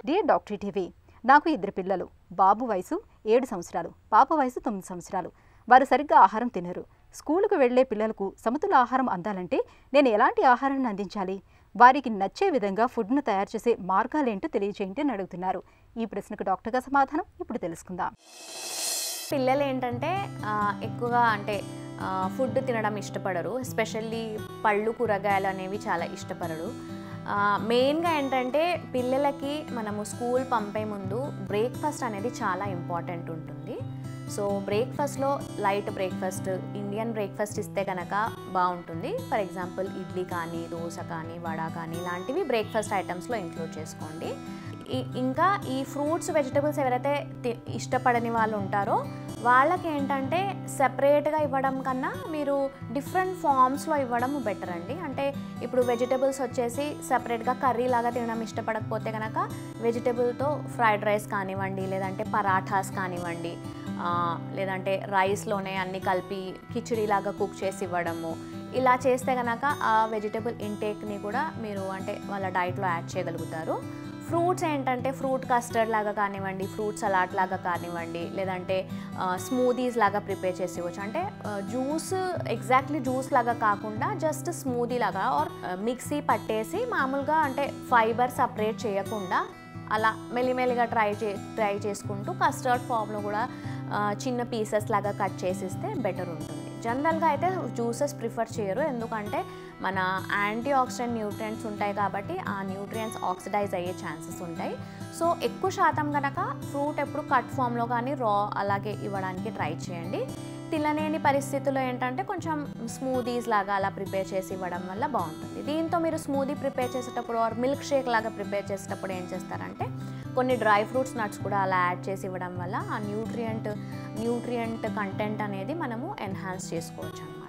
dear doctor TV నాకు ఇద్దరు పిల్లలు బాబు వయసు ఏడు సంవత్సరాలు పాప వయసు తొమ్మిది సంవత్సరాలు వారు సరిగ్గా ఆహారం తినరు స్కూలుకు వెళ్లే పిల్లలకు సమతుల ఆహారం అందాలంటే నేను ఎలాంటి ఆహారాన్ని అందించాలి వారికి నచ్చే విధంగా ఫుడ్ను తయారు చేసే మార్గాలేంటో తెలియజేయండి అని అడుగుతున్నారు ఈ ప్రశ్నకు డాక్టర్గా సమాధానం ఇప్పుడు తెలుసుకుందాం పిల్లలు ఏంటంటే ఆ, ఎక్కువగా అంటే ఆ, ఫుడ్ తినడం ఇష్టపడరు ఎస్పెషల్లీ పళ్ళు కూరగాయలు అనేవి చాలా ఇష్టపడరు ఆ, మెయిన్గా ఏంటంటే పిల్లలకి మనము స్కూల్ పంపే ముందు బ్రేక్ఫాస్ట్ అనేది చాలా ఇంపార్టెంట్ ఉంటుంది సో బ్రేక్ఫాస్ట్లో లైట్ బ్రేక్ఫాస్ట్ ఇండియన్ బ్రేక్ఫాస్ట్ ఇస్తే కనుక బాగుంటుంది ఫర్ ఎగ్జాంపుల్ ఇడ్లీ కానీ దోశ కానీ వడ కానీ ఇలాంటివి బ్రేక్ఫాస్ట్ ఐటమ్స్లో ఇంక్లూడ్ చేసుకోండి ఈ- ఇంకా ఈ ఫ్రూట్స్ వెజిటబుల్స్ ఎవరైతే తి- ఇష్టపడని వాళ్ళు ఉంటారో వాళ్ళకి ఏంటంటే సెపరేట్గా ఇవ్వడం కన్నా మీరు డిఫరెంట్ ఫామ్స్లో ఇవ్వడం బెటర్ అండి అంటే ఇప్పుడు వెజిటబుల్స్ వచ్చేసి సెపరేట్గా కర్రీ లాగా తినడం ఇష్టపడకపోతే కనుక వెజిటబుల్తో ఫ్రైడ్ రైస్ కానివ్వండి లేదంటే పరాఠాస్ కానివ్వండి ఆ, లేదంటే రైస్లోనే అన్ని కలిపి కిచిడి లాగా కుక్ చేసి ఇవ్వడము ఇలా చేస్తే కనుక ఆ వెజిటబుల్ ఇంటేక్ని కూడా మీరు అంటే వాళ్ళ డైట్లో యాడ్ చేయగలుగుతారు ఫ్రూట్స్ ఏంటంటే ఫ్రూట్ కస్టర్డ్ లాగా కానివ్వండి ఫ్రూట్ సలాడ్ లాగా కానివ్వండి లేదంటే స్మూదీస్ లాగా ప్రిపేర్ చేసి ఇవ్వచ్చు అంటే జ్యూస్ ఎగ్జాక్ట్లీ జ్యూస్ లాగా కాకుండా జస్ట్ స్మూదీ లాగా ఆర్ మిక్సీ పట్టేసి మామూలుగా అంటే ఫైబర్ సపరేట్ చేయకుండా అలా మెల్లిమెల్లిగా ట్రై చే ట్రై చేసుకుంటూ కస్టర్డ్ ఫామ్లో కూడా ఆ, చిన్న పీసెస్ లాగా కట్ చేసిస్తే బెటర్ ఉంటుంది జనరల్గా అయితే జ్యూసెస్ ప్రిఫర్ చేయరు ఎందుకంటే మన యాంటీ ఆక్సిడెంట్ న్యూట్రియంట్స్ ఉంటాయి కాబట్టి ఆ న్యూట్రియంట్స్ ఆక్సిడైజ్ అయ్యే ఛాన్సెస్ ఉంటాయి సో ఎక్కువ శాతం కనుక ఫ్రూట్ ఎప్పుడు కట్ ఫామ్లో కానీ రా అలాగే ఇవ్వడానికి ట్రై చేయండి తినలేని పరిస్థితుల్లో ఏంటంటే కొంచెం స్మూదీస్ లాగా అలా ప్రిపేర్ చేసి ఇవ్వడం వల్ల బాగుంటుంది దీంతో మీరు స్మూదీ ప్రిపేర్ చేసేటప్పుడు ఆర్ మిల్క్ షేక్ లాగా ప్రిపేర్ చేసేటప్పుడు ఏం చేస్తారంటే కొన్ని డ్రై ఫ్రూట్స్ నట్స్ కూడా అలా యాడ్ చేసి ఇవ్వడం వల్ల ఆ న్యూట్రియంట్ న్యూట్రియంట్ కంటెంట్ అనేది మనము ఎన్హాన్స్ చేసుకోవచ్చు అనమాట